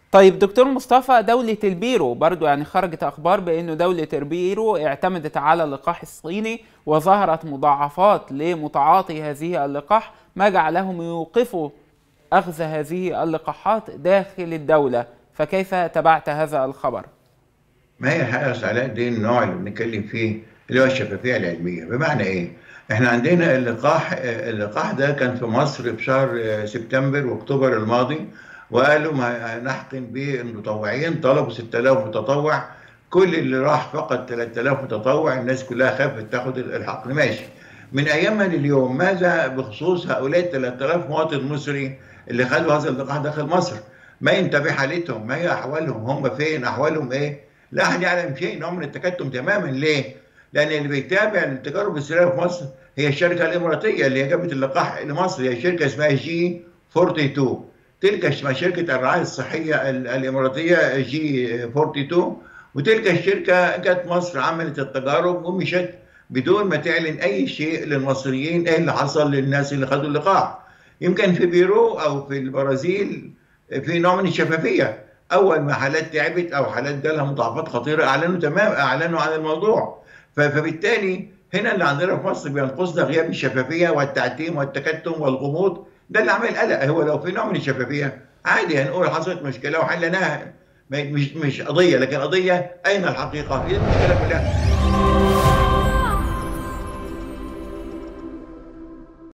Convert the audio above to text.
طيب دكتور مصطفى دولة البيرو برضو يعني خرجت أخبار بأنه دولة البيرو اعتمدت على اللقاح الصيني وظهرت مضاعفات لمتعاطي هذه اللقاح ما جعلهم يوقفوا أخذ هذه اللقاحات داخل الدولة فكيف تبعت هذا الخبر؟ ما هي الحقيقه علاء دي النوع اللي بنتكلم فيه اللي هو الشفافيه العلميه بمعنى ايه؟ احنا عندنا اللقاح اللقاح ده كان في مصر في شهر سبتمبر واكتوبر الماضي وقالوا ما هنحقن به المتطوعين طلبوا 6000 متطوع كل اللي راح فقط 3000 متطوع الناس كلها خافت تاخد الحقن ماشي من ايامها لليوم ماذا بخصوص هؤلاء 3000 مواطن مصري اللي خدوا هذا اللقاح داخل مصر ما ينتبه حالتهم ما هي احوالهم هم فين احوالهم ايه لا احد يعلم شيء نوع من التكتم تماما ليه لان اللي بيتابع التجارب السريه في مصر هي الشركه الاماراتيه اللي جابت اللقاح لمصر هي شركه اسمها جي 42 تلك اسمها شركه الرعايه الصحيه الاماراتيه جي 42 وتلك الشركه جت مصر عملت التجارب ومشت بدون ما تعلن اي شيء للمصريين ايه اللي حصل للناس اللي خدوا اللقاح يمكن في بيرو او في البرازيل في نوع من الشفافيه اول ما حالات تعبت او حالات جالها مضاعفات خطيره اعلنوا تمام اعلنوا عن الموضوع فبالتالي هنا اللي عندنا في مصر بينقصنا غياب الشفافيه والتعتيم والتكتم والغموض ده اللي عمل قلق هو لو في نوع من الشفافيه عادي هنقول حصلت مشكله وحلناها مش مش قضيه لكن قضيه اين الحقيقه؟ هي المشكله كلها